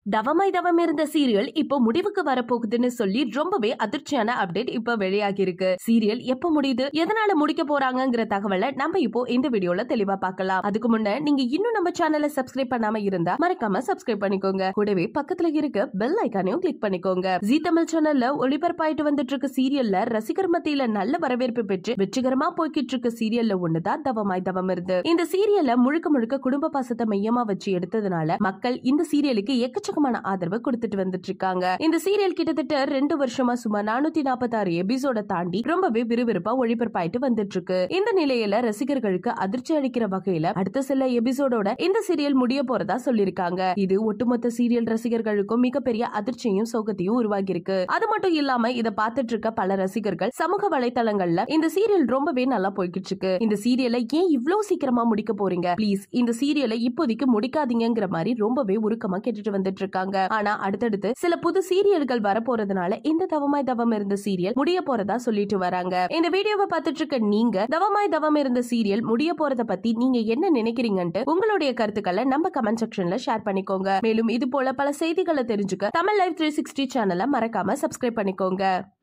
தவமாய் தவம் இருந்த சீரியல் இப்போ முடிவுக்கு வரப்போகுதுன்னு சொல்லி ரொம்பவே அதிர்ச்சியான அப்டேட் இப்ப வெளியாகி இருக்கு சீரியல் எப்ப முடியுது எதனால முடிக்க போறாங்கங்கிற தகவலை நம்ம இப்போ இந்த வீடியோல தெளிவா பார்க்கலாம் அதுக்கு முன்ன நீங்க இன்னும் நம்ம சேனலை சப்ஸ்கிரைப் பண்ணாம இருந்தா மறக்காம சப்ஸ்கிரைப் பண்ணிக்கோங்க கூடவே பக்கத்துல இருக்க பெல் ஐக்கானையும் கிளிக் பண்ணிக்கோங்க ஜி தமிழ் சேனல்ல ஒளிபரப்பாயிட்டு வந்துட்டு இருக்க சீரியல்ல ரசிகர் மத்தியில நல்ல வரவேற்பு பெற்று வெற்றிகரமா போய்கிட்டு இருக்க சீரியல்ல ஒண்ணுதான் தவமாய் தவம் இருந்து இந்த சீரியல்ல முழுக்க முழுக்க குடும்ப பாசத்தை மையமா வச்சு எடுத்ததுனால மக்கள் இந்த சீரியலுக்கு எக்கச்சக்கமான ஆதரவு கொடுத்துட்டு வந்துட்டு இருக்காங்க இந்த சீரியல் கிட்டத்தட்ட ரெண்டு வருஷமா சுமார் நானூத்தி நாற்பத்தி ஆறு எபிசோட தாண்டி ரொம்பவே விறுவிறுப்பா ஒளிபரப்பாயிட்டு வந்துட்டு இருக்கு இந்த நிலையில ரசிகர்களுக்கு அதிர்ச்சி அளிக்கிற வகையில அடுத்த சில எபிசோடோட இந்த சீரியல் முடிய போறதா சொல்லிருக்காங்க இது ஒட்டுமொத்த சீரியல் ரசிகர்களுக்கும் மிகப்பெரிய அதிர்ச்சியும் சோகத்தையும் உருவாகி இருக்கு அது மட்டும் இல்லாம இத பாத்துட்டு இருக்க பல ரசிகர்கள் சமூக வலைதளங்கள்ல இந்த சீரியல் ரொம்பவே நல்லா போய்கிட்டு இருக்கு இந்த சீரியலை ஏன் இவ்ளோ சீக்கிரமா முடிக்க போறீங்க ப்ளீஸ் இந்த சீரியலை இப்போதைக்கு முடிக்காதீங்கிற மாதிரி ரொம்பவே உருக்கமா கேட்டுட்டு வந்துட்டு இருக்காங்க ஆனா அடுத்தடுத்து சில புது சீரியல்கள் வரப்போறதுனால இந்த தவமாய் தவம் இருந்த சீரியல் முடிய போறதா சொல்லிட்டு வராங்க இந்த வீடியோவை பார்த்துட்டு இருக்க நீங்க தவமாய் தவம் இருந்த சீரியல் முடிய போறத பத்தி நீங்க என்ன நினைக்கிறீங்கன்ட்டு உங்களுடைய கருத்துக்களை நம்ம கமெண்ட் செக்ஷன்ல ஷேர் பண்ணிக்கோங்க மேலும் இது போல பல செய்திகளை தெரிஞ்சுக்க தமிழ் லைவ் த்ரீ சிக்ஸ்டி சேனலை மறக்காம சப்ஸ்கிரைப் பண்ணிக்கோங்க